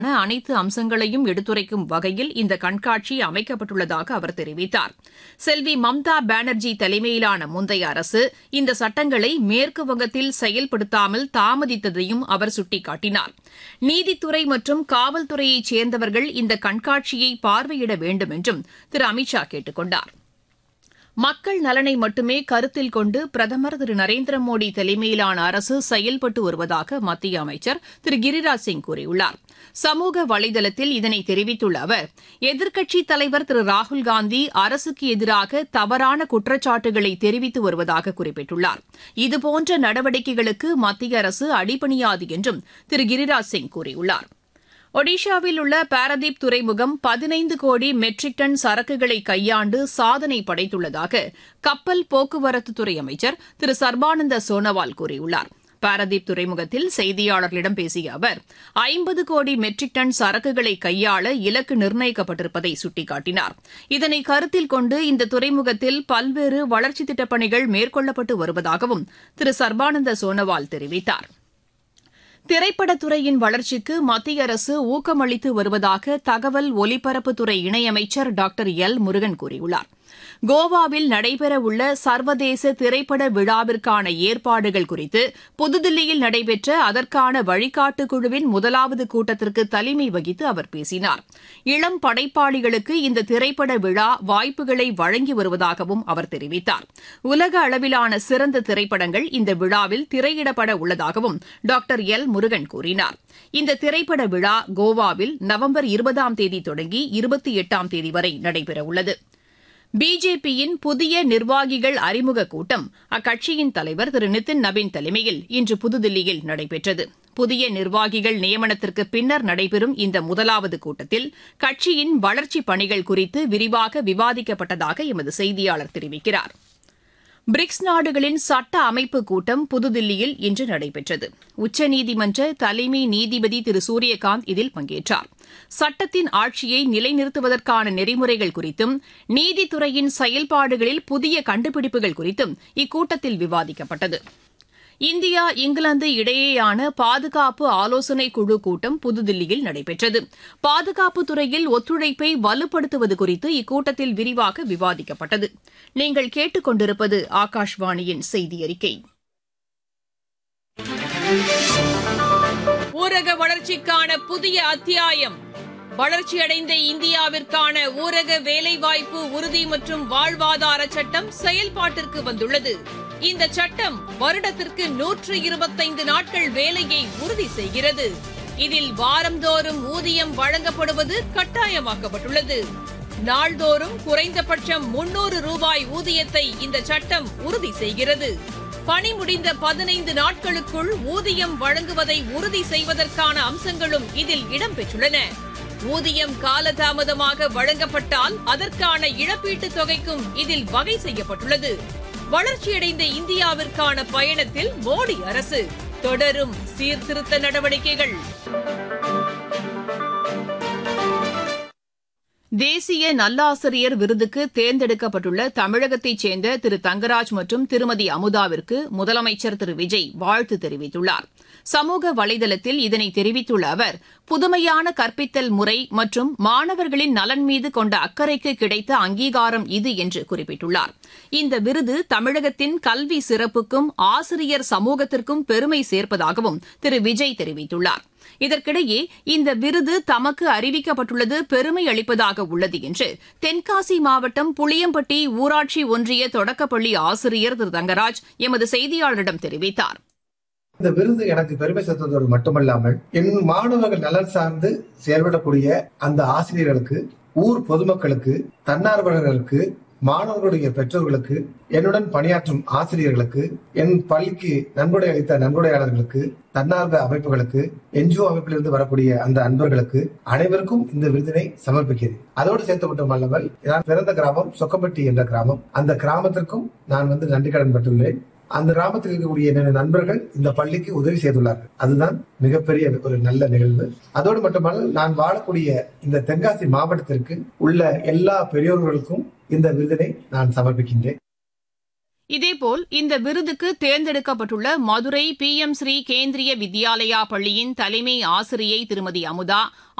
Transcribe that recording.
அனைத்து அம்சங்களையும் எடுத்துரைக்கும் வகையில் இந்த கண்காட்சி அமைக்கப்பட்டுள்ளதாக அவர் தெரிவித்தார் செல்வி மம்தா பானர்ஜி தலைமையிலான முந்தைய அரசு இந்த சட்டங்களை மேற்கு வங்கத்தில் செயல்படுத்தாமல் தாமதித்ததையும் அவர் சுட்டிக்காட்டினார் நீதித்துறை மற்றும் காவல்துறையைச் சேர்ந்தவர்கள் இந்த கண்காட்சியை பார்வையிட வேண்டும் என்றும் திரு அமித் ஷா கேட்டுக் கொண்டார் மக்கள் நலனை மட்டுமே கருத்தில் கொண்டு பிரதமர் திரு நரேந்திர மோடி தலைமையிலான அரசு செயல்பட்டு வருவதாக மத்திய அமைச்சர் திரு கிரிராஜ் சிங் கூறியுள்ளார் சமூக வலைதளத்தில் இதனை தெரிவித்துள்ள அவர் எதிர்க்கட்சித் தலைவர் திரு ராகுல்காந்தி அரசுக்கு எதிராக தவறான குற்றச்சாட்டுகளை தெரிவித்து வருவதாக குறிப்பிட்டுள்ளார் இதுபோன்ற நடவடிக்கைகளுக்கு மத்திய அரசு அடிபணியாது என்றும் திரு கிரிராஜ் சிங் கூறியுள்ளார் ஒடிஷாவில் உள்ள பாரதீப் துறைமுகம் பதினைந்து கோடி மெட்ரிக் டன் சரக்குகளை கையாண்டு சாதனை படைத்துள்ளதாக கப்பல் போக்குவரத்துத்துறை அமைச்சர் திரு சர்பானந்த சோனோவால் கூறியுள்ளார் பாரதீப் துறைமுகத்தில் செய்தியாளர்களிடம் பேசிய அவர் ஐம்பது கோடி மெட்ரிக் டன் சரக்குகளை கையாள இலக்கு நிர்ணயிக்கப்பட்டிருப்பதை சுட்டிக்காட்டினார் இதனை கருத்தில் கொண்டு இந்த துறைமுகத்தில் பல்வேறு வளர்ச்சித் திட்டப் பணிகள் மேற்கொள்ளப்பட்டு வருவதாகவும் திரு சர்பானந்த சோனோவால் தெரிவித்தாா் திரைப்படத்துறையின் வளர்ச்சிக்கு மத்திய அரசு ஊக்கமளித்து வருவதாக தகவல் ஒலிபரப்புத்துறை இணையமைச்சர் டாக்டர் எல் முருகன் கூறியுள்ளார் கோவாவில் நடைபெறவுள்ள சர்வதேச திரைப்பட விழாவிற்கான ஏற்பாடுகள் குறித்து புதுதில்லியில் நடைபெற்ற அதற்கான வழிகாட்டு குழுவின் முதலாவது கூட்டத்திற்கு தலைமை வகித்து அவர் பேசினார் இளம் படைப்பாளிகளுக்கு இந்த திரைப்பட விழா வாய்ப்புகளை வழங்கி வருவதாகவும் அவர் தெரிவித்தார் உலக அளவிலான சிறந்த திரைப்படங்கள் இந்த விழாவில் திரையிடப்பட உள்ளதாகவும் டாக்டர் எல் முருகன் கூறினார் இந்த திரைப்பட விழா கோவாவில் நவம்பர் இருபதாம் தேதி தொடங்கி இருபத்தி எட்டாம் தேதி வரை நடைபெறவுள்ளது பிஜேபியின் புதிய நிர்வாகிகள் அறிமுக கூட்டம் அக்கட்சியின் தலைவர் திரு நிதின் நபின் தலைமையில் இன்று புதுதில்லியில் நடைபெற்றது புதிய நிர்வாகிகள் நியமனத்திற்கு பின்னர் நடைபெறும் இந்த முதலாவது கூட்டத்தில் கட்சியின் வளர்ச்சிப் பணிகள் குறித்து விரிவாக விவாதிக்கப்பட்டதாக எமது செய்தியாளர் தெரிவிக்கிறார் பிரிக்ஸ் நாடுகளின் சட்ட அமைப்பு கூட்டம் புதுதில்லியில் இன்று நடைபெற்றது உச்சநீதிமன்ற தலைமை நீதிபதி திரு சூரியகாந்த் இதில் பங்கேற்றார் சட்டத்தின் ஆட்சியை நிலைநிறுத்துவதற்கான நெறிமுறைகள் குறித்தும் நீதித்துறையின் செயல்பாடுகளில் புதிய கண்டுபிடிப்புகள் குறித்தும் இக்கூட்டத்தில் விவாதிக்கப்பட்டது இந்தியா இங்கிலாந்து இடையேயான பாதுகாப்பு ஆலோசனை குழு கூட்டம் புதுதில்லியில் நடைபெற்றது பாதுகாப்பு துறையில் ஒத்துழைப்பை வலுப்படுத்துவது குறித்து இக்கூட்டத்தில் விரிவாக விவாதிக்கப்பட்டது நீங்கள் கேட்டுக்கொண்டிருப்பது ஆகாஷ்வாணியின் செய்தி அறிக்கை ஊரக வளர்ச்சிக்கான புதிய அத்தியாயம் வளர்ச்சியடைந்த இந்தியாவிற்கான ஊரக வேலைவாய்ப்பு உறுதி மற்றும் வாழ்வாதார சட்டம் செயல்பாட்டிற்கு வந்துள்ளது இந்த சட்டம் வருடத்திற்கு நூற்று இருபத்தைந்து நாட்கள் வேலையை உறுதி செய்கிறது இதில் வாரந்தோறும் ஊதியம் வழங்கப்படுவது கட்டாயமாக்கப்பட்டுள்ளது நாள்தோறும் குறைந்தபட்சம் முன்னூறு ரூபாய் ஊதியத்தை இந்த சட்டம் உறுதி செய்கிறது பணி முடிந்த பதினைந்து நாட்களுக்குள் ஊதியம் வழங்குவதை உறுதி செய்வதற்கான அம்சங்களும் இதில் இடம்பெற்றுள்ளன ஊதியம் காலதாமதமாக வழங்கப்பட்டால் அதற்கான இழப்பீட்டுத் தொகைக்கும் இதில் வகை செய்யப்பட்டுள்ளது வளர்ச்சியடைந்த இந்தியாவிற்கான பயணத்தில் மோடி அரசு தொடரும் சீர்திருத்த நடவடிக்கைகள் தேசிய நல்லாசிரியர் விருதுக்கு தேர்ந்தெடுக்கப்பட்டுள்ள தமிழகத்தைச் சேர்ந்த திரு தங்கராஜ் மற்றும் திருமதி அமுதாவிற்கு முதலமைச்சர் திரு விஜய் வாழ்த்து தெரிவித்துள்ளார் சமூக வலைதளத்தில் இதனை தெரிவித்துள்ள அவர் புதுமையான கற்பித்தல் முறை மற்றும் மாணவர்களின் நலன் மீது கொண்ட அக்கறைக்கு கிடைத்த அங்கீகாரம் இது என்று குறிப்பிட்டுள்ளார் இந்த விருது தமிழகத்தின் கல்வி சிறப்புக்கும் ஆசிரியர் சமூகத்திற்கும் பெருமை சேர்ப்பதாகவும் திரு விஜய் தெரிவித்துள்ளார் இதற்கிடையே இந்த விருது தமக்கு அறிவிக்கப்பட்டுள்ளது பெருமை அளிப்பதாக உள்ளது என்று தென்காசி மாவட்டம் புளியம்பட்டி ஊராட்சி ஒன்றிய தொடக்கப்பள்ளி ஆசிரியர் திரு தங்கராஜ் எமது செய்தியாளரிடம் தெரிவித்தார் இந்த விருது எனக்கு பெருமை சேர்த்ததோடு மட்டுமல்லாமல் என் மாணவர்கள் நலன் சார்ந்து செயல்படக்கூடிய அந்த ஆசிரியர்களுக்கு ஊர் பொதுமக்களுக்கு தன்னார்வலர்களுக்கு மாணவர்களுடைய பெற்றோர்களுக்கு என்னுடன் பணியாற்றும் ஆசிரியர்களுக்கு என் பள்ளிக்கு நன்கொடை அளித்த நன்கொடையாளர்களுக்கு தன்னார்வ அமைப்புகளுக்கு என்ஜிஓ அமைப்பிலிருந்து வரக்கூடிய அந்த அன்பர்களுக்கு அனைவருக்கும் இந்த விருதினை சமர்ப்பிக்கிறேன் அதோடு சேர்த்து மட்டுமல்லாமல் நான் பிறந்த கிராமம் சொக்கம்பட்டி என்ற கிராமம் அந்த கிராமத்திற்கும் நான் வந்து நன்றி கடன் பட்டுள்ளேன் அந்த கிராமத்தில் இருக்கக்கூடிய என்னென்ன நண்பர்கள் இந்த பள்ளிக்கு உதவி செய்துள்ளார்கள் அதுதான் மிகப்பெரிய ஒரு நல்ல நிகழ்வு அதோடு மட்டுமல்ல நான் வாழக்கூடிய இந்த தென்காசி மாவட்டத்திற்கு உள்ள எல்லா பெரியோர்களுக்கும் இந்த விருதினை நான் சமர்ப்பிக்கின்றேன் இதேபோல் இந்த விருதுக்கு தேர்ந்தெடுக்கப்பட்டுள்ள மதுரை பி எம் ஸ்ரீ கேந்திரிய வித்யாலயா பள்ளியின் தலைமை ஆசிரியை திருமதி அமுதா